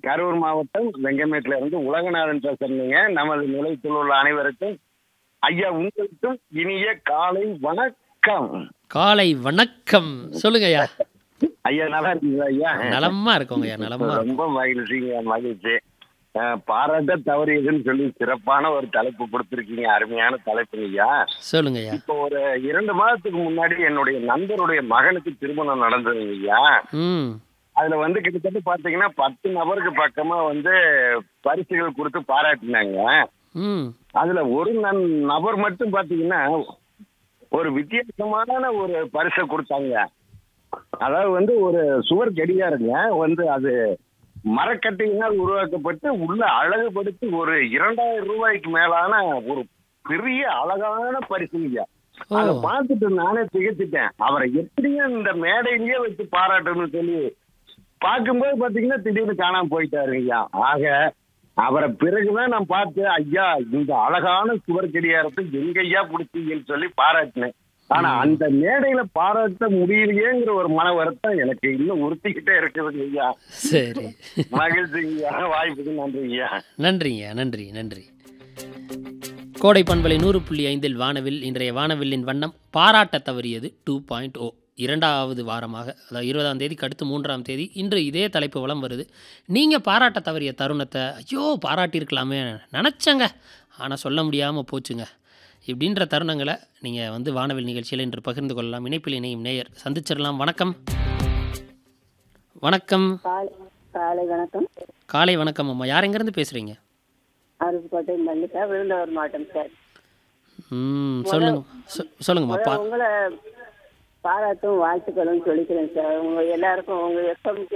கரூர் மாவட்டம் வெங்கமேட்ல இருந்து உலகநாதன் பேசுறீங்க நமது நிலையத்தில் உள்ள அனைவருக்கும் ஐயா உங்களுக்கும் இனிய காலை வணக்கம் காலை வணக்கம் சொல்லுங்க ஐயா ஐயா நல்லா இருக்கீங்களா ஐயா நலமா இருக்கோங்க ஐயா நலமா இருக்கோம். ரொம்ப மகிழ்ச்சிங்க மகிழ்ச்சி அஹ், பாராட்ட தவறியதுன்னு சொல்லி சிறப்பான ஒரு தலைப்பு கொடுத்துருக்கீங்க அருமையான தலைப்பு ஐயா சொல்லுங்க ஐயா இப்போ ஒரு இரண்டு மாதத்துக்கு முன்னாடி என்னுடைய நண்பருடைய மகனுக்கு திருமணம் நடந்ததுங்க ஐயா ம் அதுல வந்து கிட்டத்தட்ட பாத்தீங்கன்னா பத்து நபருக்கு பக்கமா வந்து பரிசுகள் கொடுத்து பாராட்டினாங்க ம் அதுல ஒரு நன் நபர் மட்டும் பாத்தீங்கன்னா ஒரு வித்தியாசமான ஒரு பரிசை கொடுத்தாங்க அதாவது வந்து ஒரு சுவர் கடிகாரங்க வந்து அது மரக்கட்டையினால் உருவாக்கப்பட்டு உள்ள அழகுபடுத்தி ஒரு இரண்டாயிரம் ரூபாய்க்கு மேலான ஒரு பெரிய அழகான பரிசுங்க ஓ அதை பார்த்துட்டு நானே திகைச்சிட்டேன் அவரை எப்படியும் இந்த மேடையிலேயே வச்சு பாராட்டணும்னு சொல்லி பார்க்கும்போது பாத்தீங்கன்னா திடீர்னு காணாம போயிட்டாரு ஐயா ஆக அவரை பிறகுதான் நான் பார்த்து ஐயா இந்த அழகான சுவர் கடிகாரத்தை எங்க ஐயா பிடிச்சீங்கன்னு சொல்லி பாராட்டினேன் ஆனா அந்த மேடையில பாராட்ட முடியலையேங்கிற ஒரு மன வருத்தம் எனக்கு இன்னும் உறுத்திக்கிட்டே இருக்குதுங்க ஐயா சரி மகிழ்ச்சி ஐயா வாய்ப்புக்கு நன்றி ஐயா நன்றிங்க நன்றி நன்றி கோடை பண்பலை நூறு புள்ளி ஐந்தில் வானவில் இன்றைய வானவில்லின் வண்ணம் பாராட்ட தவறியது டூ பாயிண்ட் ஓ இரண்டாவது வாரமாக அதாவது இருபதாம் தேதிக்கு அடுத்து மூன்றாம் தேதி இன்று இதே தலைப்பு வலம் வருது நீங்கள் பாராட்ட தவறிய தருணத்தை ஐயோ பாராட்டியிருக்கலாமே நினச்சங்க ஆனால் சொல்ல முடியாமல் போச்சுங்க இப்படின்ற தருணங்களை நீங்கள் வந்து வானவில் நிகழ்ச்சியில் இன்று பகிர்ந்து கொள்ளலாம் இணைப்பில் இணையும் நேயர் சந்திச்சிடலாம் வணக்கம் வணக்கம் காலை காலை வணக்கம் காலை வணக்கம் அம்மா யார் எங்கேருந்து பேசுகிறீங்க அருப்புக்கோட்டை மல்லிகா விருந்தவர் மாவட்டம் சார் ம் சொல்லுங்க சொ- சொல்லுங்கம்மா பா முதல்ல உங்களை பாராட்டும் வாழ்த்துக்களும் சொல்லிக்கிறேன் சார் உங்க எல்லாருக்கும் உங்க எஃப்எம்க்கு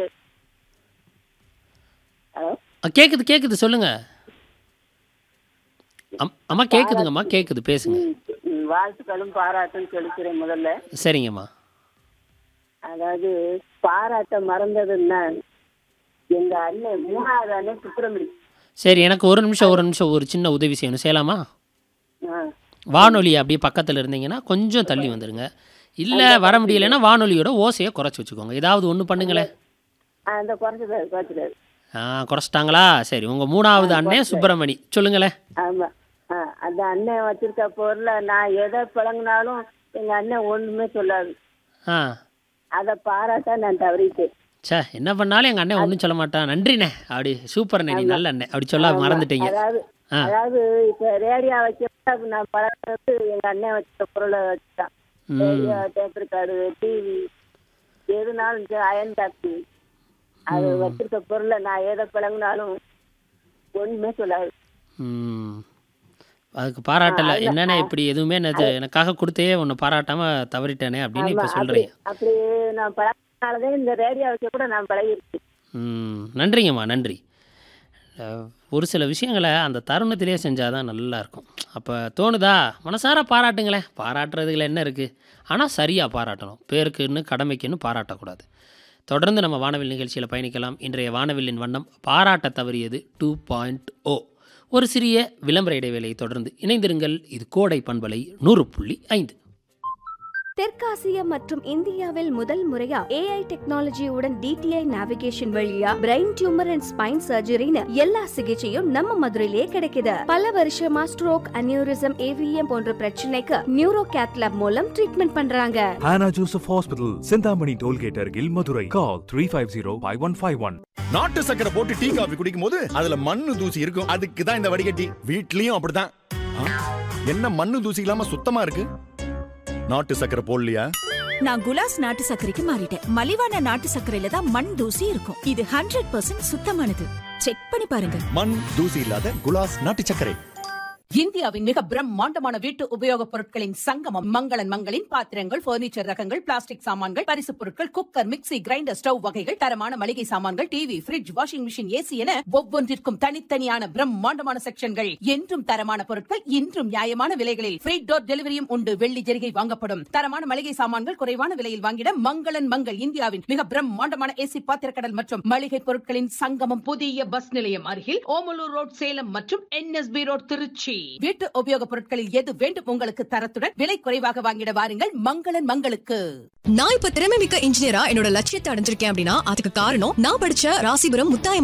ஹலோ ஆ, கேக்குது கேக்குது சொல்லுங்க அம்- அம்மா கேக்குதுங்கம்மா கேக்குது பேசுங்க ம், ம், வாழ்த்துக்களும் பாராட்டும் சொல்லிக்கிறேன் முதல்ல சரிங்கம்மா அதாவது பாராட்ட மறந்ததுன்னா எங்க அண்ணன் மூணாவது அண்ணன் சுப்பிரமணி சரி எனக்கு ஒரு நிமிஷம் ஒரு நிமிஷம் ஒரு சின்ன உதவி செய்யணும் செய்யலாமா ஆ வானொலி அப்படியே பக்கத்தில் இருந்தீங்கன்னா கொஞ்சம் தள்ளி வந்துடுங்க இல்லை வர முடியலைன்னா வானொலியோட ஓசையை குறைச்சி வச்சுக்கோங்க ஏதாவது ஒன்று பண்ணுங்களேன் ஆ, அந்த குறைச்சிட்டாரு குறைச்சிட்டாரு ஆ குறைச்சிட்டாங்களா சரி உங்கள் மூணாவது அண்ணன் சுப்பிரமணி சொல்லுங்களேன் ஆமா ஆ அந்த அண்ணன் வச்சிருக்க பொருளை நான் எதை பழங்கினாலும் எங்க அண்ணன் ஒண்ணுமே சொல்லாது ஆ அதை பாராட்ட நான் தவறிட்டேன் சே என்ன பண்ணாலும் எங்கள் அண்ணன் ஒன்றும் சொல்ல மாட்டான் நன்றிண்ணே அப்படி சூப்பர் அண்ணே நீ நல்ல அண்ணே அப்படி சொல்ல மறந்துட்டீங்க அதாவது ஆ. அதாவது இப்ப ரேடியோ வைக்க நான் பழகிறது எங்க அண்ணன் வச்ச பொருளை வச்சுட்டான் ம் ரேடியோ டேப் ரெக்கார்டு டிவி எதுனாலும் சரி, அயன் டாக்ஸி அது வச்சிருக்க பொருளை நான் எதை பழங்கினாலும் ஒண்ணுமே சொல்லாது ம். அதுக்கு பாராட்டல என்னண்ணே இப்படி எதுவுமே எனக்கு எனக்காக கொடுத்தே உன்னை பாராட்டாம தவறிட்டேனே அப்படின்னு இப்போ அப்படி சொல்கிறீங்க அப்படி நான் பழகினாலதான் இந்த ரேடியோ வைக்க கூட நான் பழகிருக்கேன் ம் நன்றிங்கம்மா நன்றி அஹ், ஒரு சில விஷயங்களை அந்த தருணத்திலே செஞ்சால் தான் நல்லா இருக்கும் அப்போ தோணுதா மனசார பாராட்டுங்களேன் பாராட்டுறதுல என்ன இருக்குது ஆனால் சரியாக பாராட்டணும் பேருக்குன்னு கடமைக்குன்னு பாராட்டக்கூடாது தொடர்ந்து நம்ம வானவில் நிகழ்ச்சியில் பயணிக்கலாம் இன்றைய வானவில்லின் வண்ணம் பாராட்ட தவறியது டூ பாயிண்ட் ஓ ஒரு சிறிய விளம்பர இடைவேளையை தொடர்ந்து இணைந்திருங்கள் இது கோடை பண்பலை நூறு புள்ளி ஐந்து தெற்காசியா மற்றும் இந்தியாவில் முதல் முறையா ஏஐ டெக்னாலஜியுடன் டிடிஐ நேவிகேஷன் வழியா பிரெயின் டியூமர் அண்ட் ஸ்பைன் சர்ஜரின்னு எல்லா சிகிச்சையும் நம்ம மதுரையிலேயே கிடைக்குது பல வருஷமா ஸ்ட்ரோக் அனியூரிசம் ஏவிஎம் போன்ற பிரச்சனைக்கு நியூரோ கேத்லாப் மூலம் ட்ரீட்மெண்ட் பண்றாங்க Hannah Joseph Hospital, Sindhamani Tollgate Argil, Madurai. Call 350-5151. நாட்டு சக்கரை போட்டு டீ காபி குடிக்கும் போது அதுல மண்ணு தூசி இருக்கும் அதுக்கு தான் இந்த வடிகட்டி வீட்லயும் அப்படிதான் ஆ, என்ன மண்ணு தூசி இல்லாம சுத்தமா இருக்கு நாட்டு சக்கரை போடலையா நான் குலாஸ் நாட்டு சர்க்கரைக்கு மாறிட்டேன் மலிவான நாட்டு சர்க்கரையில தான் மண் தூசி இருக்கும் இது ஹண்ட்ரட் பர்சன்ட் சுத்தமானது செக் பண்ணி பாருங்க மண் தூசி இல்லாத குலாஸ் நாட்டு சர்க்கரை இந்தியாவின் மிக பிரம்மாண்டமான வீட்டு உபயோகப் பொருட்களின் சங்கமம் மங்களன் மங்களின் பாத்திரங்கள் பர்னிச்சர் ரகங்கள் பிளாஸ்டிக் சாமான்கள் பரிசுப் பொருட்கள் குக்கர் மிக்ஸி கிரைண்டர் ஸ்டவ் வகைகள் தரமான மளிகை சாமான்கள் TV fridge washing machine AC என ஒவ்வொன்றிற்கும் தனித்தனியான பிரம்மாண்டமான செக்ஷன்கள் என்றும் தரமான பொருட்கள் இன்றும் நியாயமான விலைகளில் ஃப்ரீ டோர் டெலிவரியும் உண்டு வெள்ளி ஜெரிகை வாங்கப்படும் தரமான மளிகை சாமான்கள் குறைவான விலையில் வாங்கிட மங்களன் மங்கள் இந்தியாவின் மிக பிரம்மாண்டமான ஏசி பாத்திரக்கடல் மற்றும் மளிகை பொருட்களின் சங்கமம் புதிய பஸ் நிலையம் அருகில் ஓமலூர் ரோட் சேலம் மற்றும் என்எஸ்பி ரோட் திருச்சி வீட்டு உபயோகப் பொருட்களில் எது வேண்டும் உங்களுக்கு தரத்துடன் விலை குறைவாக வாங்கிட வாருங்கள் மங்களன் மங்களுக்கு நான் இப்ப திறமை மிக்க இன்ஜினியரா என்னோட லட்சியத்தை அடைஞ்சிருக்கேன் அப்படின்னா அதுக்கு காரணம் நான் படிச்ச ராசிபுரம் முத்தாயம்